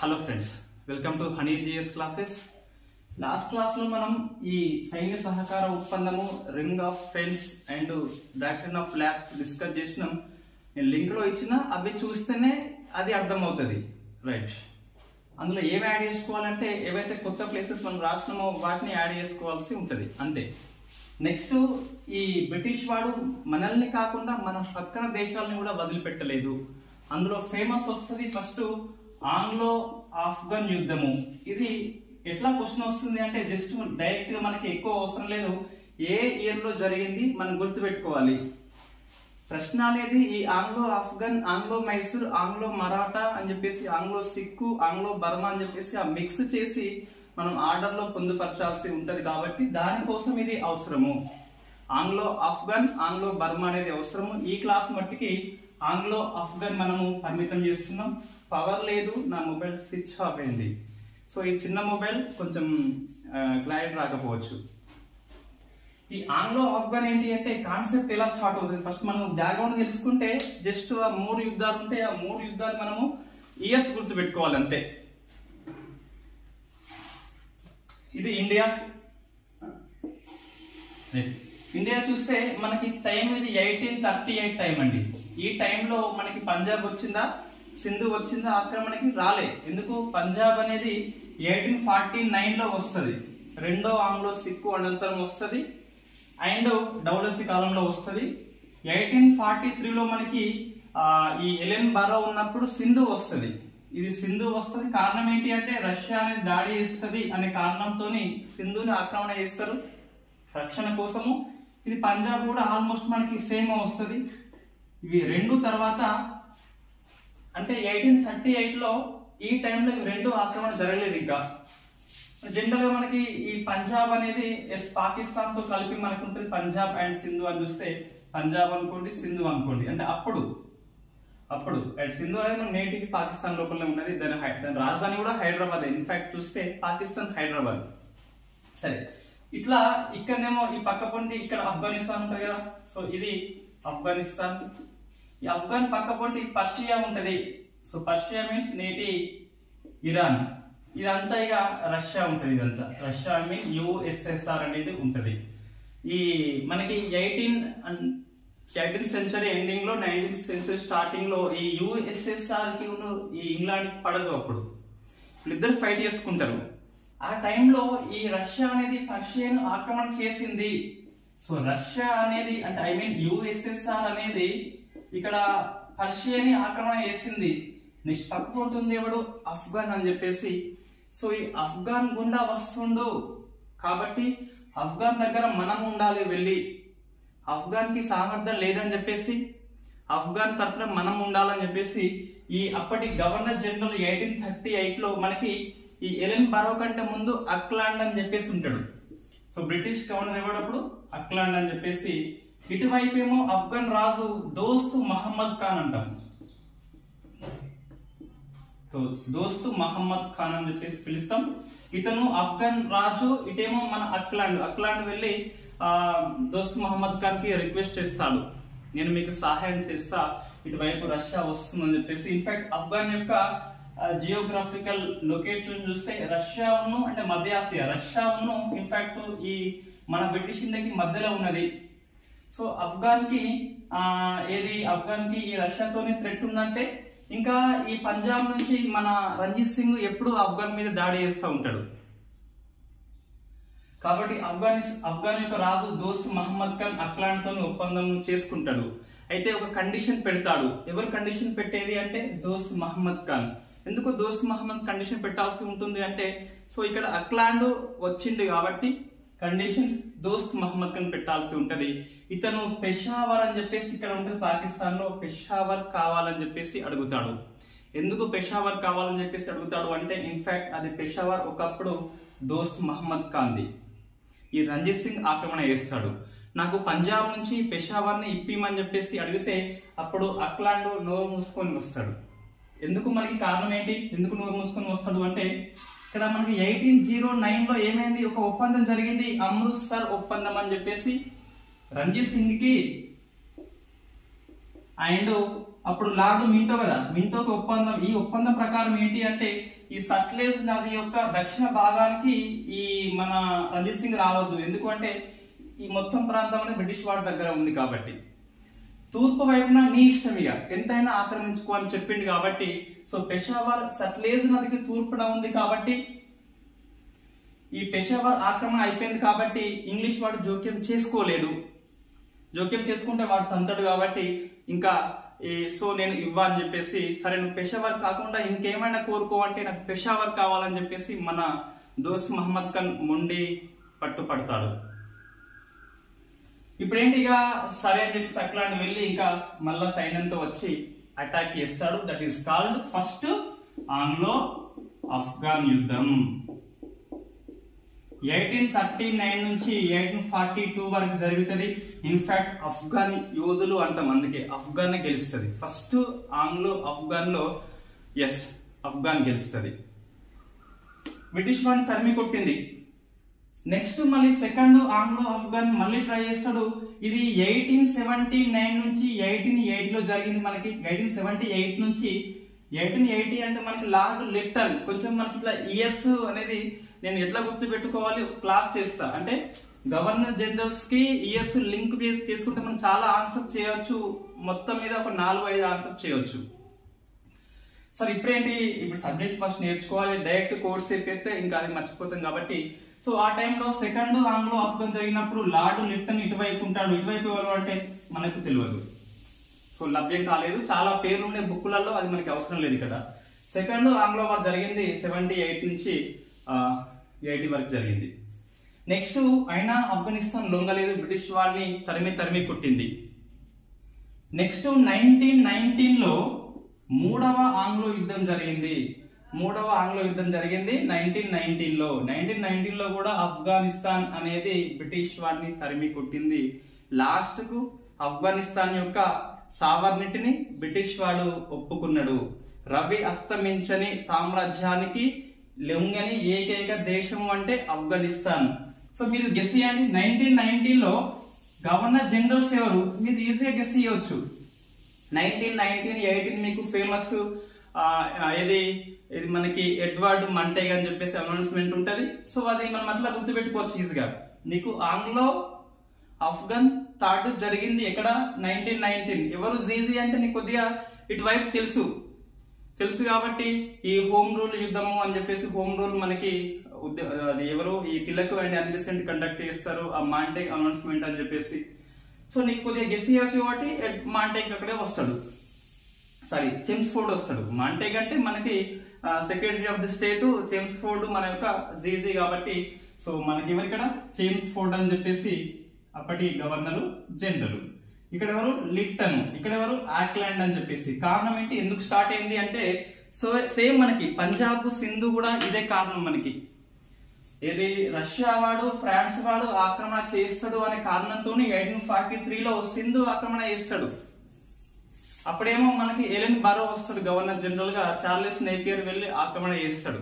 hello friends welcome to honey GS classes last class లో మనం ఈ సైన్య సహకార ఒప్పందము ring of friends and doctor of labs discuss చేసినాం నేను లింక్ లో ఇచ్చిన అవి చూస్తేనే అది అర్థమవుతుంది రైట్ అందులో ఏమి యాడ్ చేసుకోవాలంటే ఏవైతే కొత్త ప్లేసెస్ మనం రాసినామో వాటిని యాడ్ చేసుకోవాల్సి ఉంటుంది అంతే నెక్స్ట్ ఈ బ్రిటిష్ వాడు మనల్ని కాకుండా మన పక్కన దేశాలని కూడా వదిలిపెట్టలేదు అందులో ఫేమస్ వస్తుంది ఫస్ట్ ఆంగ్లో ఆఫ్ఘన్ యుద్ధము ఇది ఎట్లా క్వశ్చన్ వస్తుంది అంటే జస్ట్ డైరెక్ట్ గా మనకి ఎక్కువ అవసరం లేదు ఏ ఇయర్ లో జరిగింది మనం గుర్తుపెట్టుకోవాలి ప్రశ్న అనేది ఈ Anglo Afghan Anglo Mysore Anglo Maratha అని చెప్పేసి ఆంగ్లో సిక్కు ఆంగ్లో బర్మా అని చెప్పేసి ఆ మిక్స్ చేసి మనం ఆర్డర్ లో పొందుపరచాల్సి ఉంటది కాబట్టి దానికోసం ఇది అవసరము ఆంగ్లో ఆఫ్ఘన్ ఆంగ్లో బర్మా అనేది అవసరము ఈ క్లాస్ మట్టికి ఆంగ్లో ఆఫ్ఘన్ మనము పరిమితం చేస్తున్నాం పవర్ లేదు నా మొబైల్ స్విచ్ ఆఫ్ అయింది సో ఈ చిన్న మొబైల్ కొంచెం క్లారిటీ రాకపోవచ్చు ఈ ఆంగ్లో ఆఫ్ఘన్ ఏంటి అంటే కాన్సెప్ట్ ఎలా స్టార్ట్ అవుతుంది ఫస్ట్ మనం బ్యాక్గ్రౌండ్ తెలుసుకుంటే జస్ట్ ఆ మూడు యుద్ధాలు ఉంటే ఆ మూడు యుద్ధాలు మనము ఇయర్స్ గుర్తు పెట్టుకోవాలి అంతే ఇది ఇండియా ఇండియా చూస్తే మనకి టైం ఇది ఎయిటీన్ థర్టీ ఎయిట్ టైం అండి ఈ టైంలో మనకి పంజాబ్ వచ్చిందా సింధు వచ్చిందా ఆక్రమణకి రాలే ఎందుకు పంజాబ్ అనేది ఎయిటీన్ ఫార్టీ నైన్ లో వస్తుంది రెండో ఆంగ్లో సిక్కు అనంతరం వస్తుంది అండ్ డౌలసి కాలంలో వస్తుంది ఎయిటీన్ ఫార్టీ త్రీలో మనకి ఆ, ఈ ఎలెన్ బారో ఉన్నప్పుడు సింధు వస్తుంది ఇది సింధు వస్తుంది కారణం ఏంటి అంటే రష్యా అనేది దాడి చేస్తుంది అనే కారణంతో సింధుని ఆక్రమణ చేస్తారు రక్షణ కోసము ఇది పంజాబ్ కూడా ఆల్మోస్ట్ మనకి సేమ్ వస్తుంది ఇవి రెండు తర్వాత అంటే ఎయిటీన్ థర్టీ ఎయిట్ లో ఈ టైంలో ఇవి రెండు ఆక్రమణ జరగలేదు ఇంకా జనరల్ గా మనకి ఈ పంజాబ్ అనేది ఎస్ పాకిస్తాన్ తో కలిపి మనకు ఉంటుంది పంజాబ్ అండ్ సింధు అని చూస్తే పంజాబ్ అనుకోండి సింధు అనుకోండి అంటే అప్పుడు అప్పుడు అండ్ సింధు అనేది మన నేటికి పాకిస్తాన్ లోపలనే ఉన్నది దాని హై- దాని రాజధాని కూడా హైదరాబాద్ ఇన్ఫాక్ట్ చూస్తే పాకిస్తాన్ హైదరాబాద్ సరే ఇట్లా ఇక్కడనేమో ఈ పక్క పొంటి ఇక్కడ ఆఫ్ఘనిస్తాన్ ఉంటది కదా సో ఇది ఆఫ్ఘనిస్తాన్ ఈ ఆఫ్ఘన్ పక్క పొంటి పర్షియా ఉంటది సో పర్షియా మీన్స్ నేటి ఇరాన్ ఇదంతా ఇక రష్యా ఉంటది ఇదంతా రష్యా మీన్ యుఎస్ఎస్ఆర్ అనేది ఉంటది ఈ మనకి ఎయిటీన్ ఎయిటీన్త్ సెంచరీ ఎండింగ్ లో నైన్టీన్త్ సెంచరీ స్టార్టింగ్ లో ఈ యుఎస్ఎస్ఆర్ కి ఉన్న ఈ ఇంగ్లాండ్ కి పడదు అప్పుడు వీళ్ళిద్దరు ఫైట్ చేసుకుంటారు ఆ టైంలో ఈ రష్యా అనేది పర్షియన్ ఆక్రమణ చేసింది సో రష్యా అనేది అంటే ఐ మీన్ యుఎస్ఎస్ఆర్ అనేది ఇక్కడ పర్షియని ఆక్రమణ చేసింది నెక్స్ట్ పక్కకుంటుంది ఎవడు అఫ్ఘాన్ అని చెప్పేసి సో ఈ అఫ్ఘాన్ గుండా వస్తుండు కాబట్టి అఫ్ఘాన్ దగ్గర మనం ఉండాలి వెళ్ళి అఫ్ఘాన్ కి సామర్థ్యం లేదని చెప్పేసి అఫ్ఘాన్ తరపున మనం ఉండాలని చెప్పేసి ఈ అప్పటి governor general eighteen thirty eight లో మనకి ఈ ఎలెన్ బరో కంటే ముందు అక్లాండ్ అని చెప్పేసి ఉంటాడు సో బ్రిటిష్ గవర్నర్ ఎవడప్పుడు అక్లాండ్ అని చెప్పేసి ఇటువైపు ఏమో అఫ్ఘాన్ రాజు దోస్తు మహమ్మద్ ఖాన్ అంటాం సో దోస్తు మహమ్మద్ ఖాన్ అని చెప్పేసి పిలుస్తాం ఇతను ఆఫ్ఘన్ రాజు ఇటేమో మన అక్లాండ్ అక్లాండ్ వెళ్ళి ఆ దోస్తు మహమ్మద్ ఖాన్ కి రిక్వెస్ట్ చేస్తాడు నేను మీకు సహాయం చేస్తా ఇటువైపు రష్యా వస్తుందని చెప్పేసి ఇన్ఫాక్ట్ ఆఫ్ఘన్ యొక్క జియోగ్రాఫికల్ లొకేషన్ చూస్తే రష్యా ఉన్ను అంటే మధ్య ఆసియా రష్యా ఉన్ను ఇన్ఫాక్ట్ ఈ మన బ్రిటిష్ ఇండియాకి మధ్యలో ఉన్నది సో అఫ్ఘాన్ కి ఆ, ఏది అఫ్ఘాన్ కి ఈ రష్యాతోని థ్రెట్ ఉందంటే ఇంకా ఈ పంజాబ్ నుంచి మన రంజిత్ సింగ్ ఎప్పుడు ఆఫ్ఘాన్ మీద దాడి చేస్తూ ఉంటాడు కాబట్టి ఆఫ్ఘానిస్ ఆఫ్ఘాన్ యొక్క రాజు దోస్త్ మహమ్మద్ ఖాన్ అక్లాండ్ తోని ఒప్పందం చేసుకుంటాడు అయితే ఒక కండిషన్ పెడతాడు ఎవరు కండిషన్ పెట్టేది అంటే దోస్త్ మహమ్మద్ ఖాన్ ఎందుకు దోస్త్ మహమ్మద్ కండిషన్ పెట్టాల్సి ఉంటుంది అంటే సో ఇక్కడ అక్లాండ్ వచ్చింది కాబట్టి కండిషన్స్ దోస్త్ మహమ్మద్ ఖాన్ పెట్టాల్సి ఉంటది ఇతను పెషావర్ అని చెప్పేసి ఇక్కడ ఉంటుంది పాకిస్తాన్ లో పెషావర్ కావాలని చెప్పేసి అడుగుతాడు ఎందుకు పెషావర్ కావాలని చెప్పేసి అడుగుతాడు అంటే ఇన్ఫాక్ట్ అది పెషావర్ ఒకప్పుడు దోస్త్ మహమ్మద్ ఖాన్ది ఈ రంజిత్ సింగ్ ఆక్రమణ చేస్తాడు నాకు పంజాబ్ నుంచి పెషావర్ ని ఇప్పిమని చెప్పేసి అడిగితే అప్పుడు అక్లాండ్ నోరు మూసుకొని వస్తాడు ఎందుకు మనకి కారణం ఏంటి ఎందుకు నోరు మూసుకొని వస్తాడు అంటే ఇక్కడ మనకి ఎయిటీన్ జీరో నైన్ లో ఏమైంది ఒక ఒప్పందం జరిగింది అమృత్సర్ ఒప్పందం అని చెప్పేసి రంజిత్ సింగ్ కి అండ్ అప్పుడు లార్డ్ మింటో కదా మింటోకి ఒప్పందం ఈ ఒప్పందం ప్రకారం ఏంటి అంటే ఈ సట్లెజ్ నది యొక్క దక్షిణ భాగానికి ఈ మన రంజిత్ సింగ్ రావద్దు ఎందుకంటే ఈ మొత్తం ప్రాంతం అనేది బ్రిటిష్ వాడి దగ్గర ఉంది కాబట్టి తూర్పు వైపున నీ ఇష్టం ఇక ఎంతైనా ఆక్రమించుకో అని చెప్పింది కాబట్టి సో పెషావర్ సట్లేజ్ నదికి తూర్పున ఉంది కాబట్టి ఈ పెషావర్ ఆక్రమణ అయిపోయింది కాబట్టి ఇంగ్లీష్ వాడు జోక్యం చేసుకోలేడు జోక్యం చేసుకుంటే వాడు తంతడు కాబట్టి ఇంకా ఈ సో నేను ఇవ్వా అని చెప్పేసి సరే నువ్వు పెషావర్ కాకుండా ఇంకేమైనా కోరుకో అంటే నాకు పెషావర్ కావాలని చెప్పేసి మన దోస్త్ మహమ్మద్ ఖాన్ మొండి పట్టుపడతాడు ఇప్పుడేంటి ఇక సరే అని చెప్పి సక్లాండ్ వెళ్ళి ఇంకా మళ్ళా సైన్యంతో వచ్చి అటాక్ చేస్తాడు that is called first Anglo Afghan యుద్ధం ఎయిటీన్ థర్టీ నైన్ నుంచి ఎయిటీన్ ఫార్టీ టూ వరకు జరుగుతుంది ఇన్ఫాక్ట్ ఆఫ్ఘాన్ యోధులు అంటాం అందుకే ఆఫ్ఘాన్ గెలుస్తుంది ఫస్ట్ ఆంగ్లో ఆఫ్ఘాన్ లో ఎస్ ఆఫ్ఘాన్ గెలుస్తుంది బ్రిటిష్ వాడిని తరిమి కొట్టింది నెక్స్ట్ మళ్ళీ సెకండ్ ఆంగ్లో ఆఫ్ఘన్ మళ్ళీ ట్రై చేస్తాడు ఇది ఎయిటీన్ సెవెంటీ నైన్ నుంచి ఎయిటీన్ ఎయిట్ లో జరిగింది మనకి ఎయిటీన్ సెవెంటీ ఎయిట్ నుంచి ఎయిటీన్ ఎయిటీ అంటే మనకి లార్డ్ లిప్టన్ కొంచెం మనకి ఇట్లా ఇయర్స్ అనేది నేను ఎట్లా గుర్తు పెట్టుకోవాలి క్లాస్ చేస్తా అంటే గవర్నర్ జనరల్స్ కి ఇయర్స్ లింక్ చేసి చేసుకుంటే మనం చాలా ఆన్సర్ చేయొచ్చు మొత్తం మీద ఒక నాలుగు ఐదు ఆన్సర్ చేయొచ్చు సార్ ఇప్పుడేంటి ఇప్పుడు సబ్జెక్ట్ ఫస్ట్ నేర్చుకోవాలి డైరెక్ట్ కోర్స్ ఎక్కితే ఇంకా అది మర్చిపోతాం కాబట్టి సో ఆ టైంలో సెకండ్ ఆంగ్లో ఆఫ్ఘన్ జరిగినప్పుడు లార్డ్ లిప్టన్ ఇటువైపు ఉంటాడు ఇటువైపు ఎవరు అంటే మనకు తెలియదు సో లభ్యం కాలేదు చాలా పేర్లు ఉండే బుక్కులలో అది మనకి అవసరం లేదు కదా సెకండ్ ఆంగ్లో వార్ జరిగింది సెవెంటీ ఎయిట్ నుంచి ఎయిటీ వరకు జరిగింది నెక్స్ట్ అయినా ఆఫ్ఘనిస్తాన్ లొంగలేదు బ్రిటిష్ వారిని తరిమి తరిమి కొట్టింది నెక్స్ట్ నైన్టీన్ నైన్టీన్ లో మూడవ ఆంగ్లో యుద్ధం జరిగింది మూడవ ఆంగ్లో యుద్ధం జరిగింది నైన్టీన్ నైన్టీన్ లో నైన్టీన్ నైన్టీన్ లో కూడా ఆఫ్ఘనిస్తాన్ అనేది బ్రిటిష్ వారిని తరిమి కొట్టింది లాస్ట్ కు ఆఫ్ఘనిస్తాన్ యొక్క సావర్నిటిని బ్రిటిష్ వాడు ఒప్పుకున్నాడు రవి అస్తమించని సామ్రాజ్యానికి లొంగని ఏకైక దేశం అంటే ఆఫ్ఘనిస్తాన్ సో మీరు గెస్ చేయండి నైన్టీన్ నైన్టీన్ లో గవర్నర్ జనరల్స్ ఎవరు మీరు ఈజీగా గెస్ చేయవచ్చు నైన్టీన్ నైన్టీన్ ఎయిటీన్ మీకు ఫేమస్ ఇది ఇది మనకి ఎడ్వర్డ్ మంటేగ్ అని చెప్పేసి అనౌన్స్మెంట్ ఉంటది సో అది మనం అట్లా గుర్తుపెట్టుకోవచ్చు ఈజీగా నీకు ఆంగ్లో ఆఫ్ఘన్ థర్డ్ జరిగింది ఎక్కడ నైన్టీన్ నైన్టీన్ ఎవరు జీజీ అంటే నీకు కొద్దిగా ఇటువైపు తెలుసు తెలుసు కాబట్టి ఈ హోమ్ రూల్ యుద్ధము అని చెప్పేసి హోమ్ రూల్ మనకి ఉద్య- అది ఎవరు ఈ తిలక్ అండ్ అన్బిసెంట్ కండక్ట్ చేస్తారు ఆ మాంటేక్ అనౌన్స్మెంట్ అని చెప్పేసి సో నీకు కొద్దిగా గెస్ చేయవచ్చు కాబట్టి మాంటేక్ అక్కడే వస్తాడు సారీ జేమ్స్ ఫోర్డ్ వస్తాడు మాంటేక్ అంటే మనకి secretary of the state James Ford మన యొక్క జీజీ కాబట్టి సో మనకి ఎవరు ఇక్కడ జేమ్స్ ఫోర్డ్ అని చెప్పేసి అప్పటి గవర్నర్ జనరల్ ఇక్కడ ఎవరు లిప్టన్ ఇక్కడ ఎవరు ఆక్లాండ్ అని చెప్పేసి కారణం ఏంటి ఎందుకు స్టార్ట్ అయింది అంటే సో సేమ్ మనకి పంజాబ్ సింధు కూడా ఇదే కారణం మనకి ఏది రష్యా వాడు ఫ్రాన్స్ వాడు ఆక్రమణ చేస్తాడు అనే కారణంతో ఎయిటీన్ ఫార్టీ త్రీలో సింధు ఆక్రమణ చేస్తాడు అప్పుడేమో మనకి ఎలెన్ బారో వస్తాడు గవర్నర్ జనరల్ గా చార్లెస్ నేపియర్ వెళ్ళి ఆక్రమణ చేస్తాడు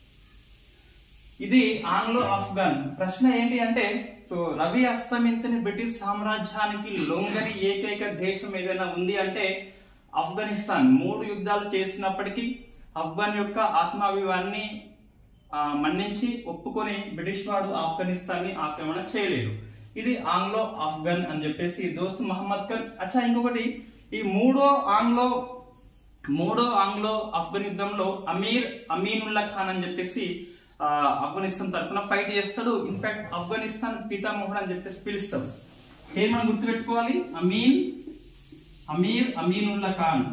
ఇది ఆంగ్లో ఆఫ్ఘన్ ప్రశ్న ఏంటి అంటే సో రవి అస్తమించని బ్రిటిష్ సామ్రాజ్యానికి లొంగని ఏకైక దేశం ఏదైనా ఉంది అంటే ఆఫ్ఘనిస్తాన్ మూడు యుద్ధాలు చేసినప్పటికీ ఆఫ్ఘన్ యొక్క ఆత్మాభిమాన్ని ఆ, మన్నించి ఒప్పుకొని బ్రిటిష్ వాడు ఆఫ్ఘనిస్తాన్ ని ఆక్రమణ చేయలేదు ఇది ఆంగ్లో ఆఫ్ఘన్ అని చెప్పేసి దోస్త్ మహమ్మద్ ఖాన్ అచ్చా ఇంకొకటి ఈ మూడో ఆంగ్లో మూడో ఆంగ్లో ఆఫ్ఘన్ యుద్ధంలో అమీర్ అమీనుల్లా ఖాన్ అని చెప్పేసి ఆ, ఆఫ్ఘనిస్తాన్ తరఫున ఫైట్ చేస్తాడు ఇన్ఫాక్ట్ ఆఫ్ఘనిస్తాన్ పితామోహన్ అని చెప్పేసి పిలుస్తాం ఏం మనం గుర్తుపెట్టుకోవాలి Amin Amir Aminullah Khan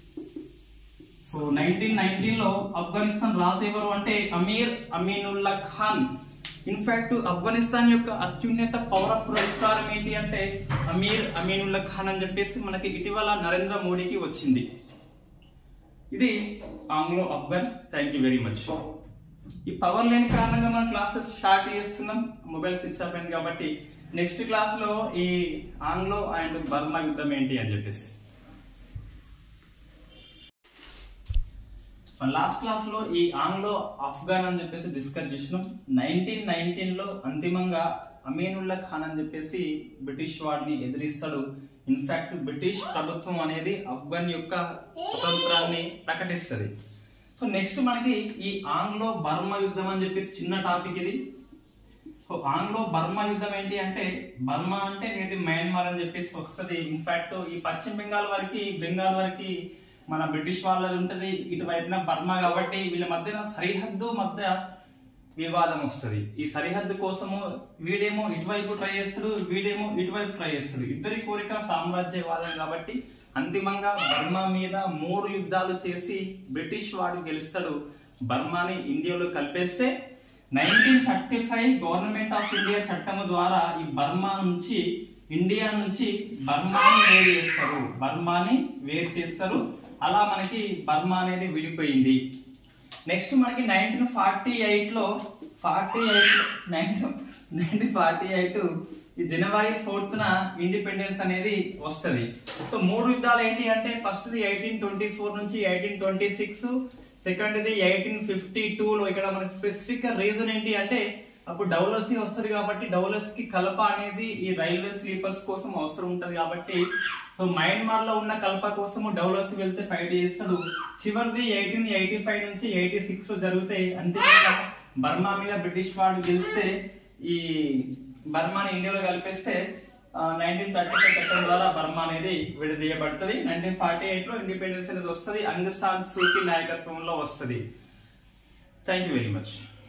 so nineteen nineteen లో ఆఫ్ఘనిస్తాన్ రాజు ఎవరు అంటే అమీర్ అమీనుల్లా ఖాన్ ఇన్ఫాక్ట్ ఆఫ్ఘనిస్తాన్ యొక్క అత్యున్నత పౌర పురస్కారం ఏంటి అంటే అమీర్ అమీనుల్లా ఖాన్ అని చెప్పేసి మనకి ఇటీవల నరేంద్ర మోడీకి వచ్చింది ఇది Anglo Afghan thank you very much ఈ పవర్ లేని కారణంగా మనం క్లాసెస్ స్టార్ట్ చేస్తున్నాం మొబైల్ స్విచ్ ఆఫ్ అయింది కాబట్టి నెక్స్ట్ క్లాస్ లో ఈ ఆంగ్లో అండ్ బర్మా యుద్ధం ఏంటి అని చెప్పేసి మన లాస్ట్ క్లాస్ లో ఈ ఆంగ్లో ఆఫ్ఘన్ అని చెప్పేసి డిస్కస్ చేసినాం నైన్టీన్ నైన్టీన్ లో అంతిమంగా అమీనుల్లా ఖాన్ అని చెప్పేసి బ్రిటిష్ వాడిని ఎదిరిస్తాడు ఇన్ఫాక్ట్ బ్రిటిష్ ప్రభుత్వం అనేది ఆఫ్ఘన్ యొక్క స్వతంత్రాన్ని ప్రకటిస్తుంది సో నెక్స్ట్ మనకి ఈ ఆంగ్లో బర్మా యుద్ధం అని చెప్పేసి చిన్న టాపిక్ ఇది సో ఆంగ్లో బర్మా యుద్ధం ఏంటి అంటే బర్మా అంటే ఇది మయన్మార్ అని చెప్పేసి వస్తుంది ఇన్ఫాక్ట్ ఈ పశ్చిమ బెంగాల్ వరకు బెంగాల్ వరకు మన బ్రిటిష్ వాళ్ళది ఉంటది ఇటువైపున బర్మా కాబట్టి వీళ్ళ మధ్యన సరిహద్దు మధ్య వివాదం వస్తుంది ఈ సరిహద్దు కోసము వీడేమో ఇటువైపు ట్రై చేస్తాడు వీడేమో ఇటువైపు ట్రై చేస్తాడు ఇద్దరి కోరిక సామ్రాజ్యవాదం కాబట్టి అంతిమంగా బర్మా మీద మూడు యుద్ధాలు చేసి బ్రిటిష్ వాడు గెలుస్తాడు బర్మాని ఇండియాలో కలిపేస్తే nineteen thirty five government of India చట్టము ద్వారా ఈ బర్మా నుంచి ఇండియా నుంచి బర్మాని వేరు చేస్తారు బర్మాని వేరు చేస్తారు అలా మనకి బర్మా అనేది విడిపోయింది నెక్స్ట్ మనకి నైన్టీన్ ఫార్టీ ఎయిట్ లో forty eight nineteen nineteen forty eight ఈ జనవరి ఫోర్త్ న ఇండిపెండెన్స్ అనేది వస్తది సో మూడు యుద్ధాలు ఏంటి అంటే first the eighteen twenty four నుంచి eighteen twenty six second the eighteen fifty two లో ఇక్కడ మనకి స్పెసిఫిక్ రీజన్ ఏంటి అంటే అప్పుడు డౌలర్సీ వస్తుంది కాబట్టి డౌలర్స్ కి కలప అనేది ఈ రైల్వే స్లీపర్స్ కోసం అవసరం ఉంటది కాబట్టి సో మయన్మార్ లో ఉన్న కల్ప కోసం డౌలర్స్ వెళ్తే ఫైట్ చేస్తాడు చివరిది ఎయిటీన్ ఎయిటీ ఫైవ్ నుంచి ఎయిటీ సిక్స్ లో జరిగితే అంతేకాక బర్మా మీద బ్రిటిష్ వాడు గెలిస్తే ఈ బర్మాని ఇండియాలో కలిపేస్తే నైన్టీన్ థర్టీ ఫైవ్ చట్టం ద్వారా బర్మా అనేది విడదీయబడుతుంది నైన్టీన్ ఫార్టీ ఎయిట్ లో ఇండిపెండెన్స్ అనేది వస్తుంది అంగసాన్ సూకి నాయకత్వంలో వస్తుంది థ్యాంక్ యూ వెరీ మచ్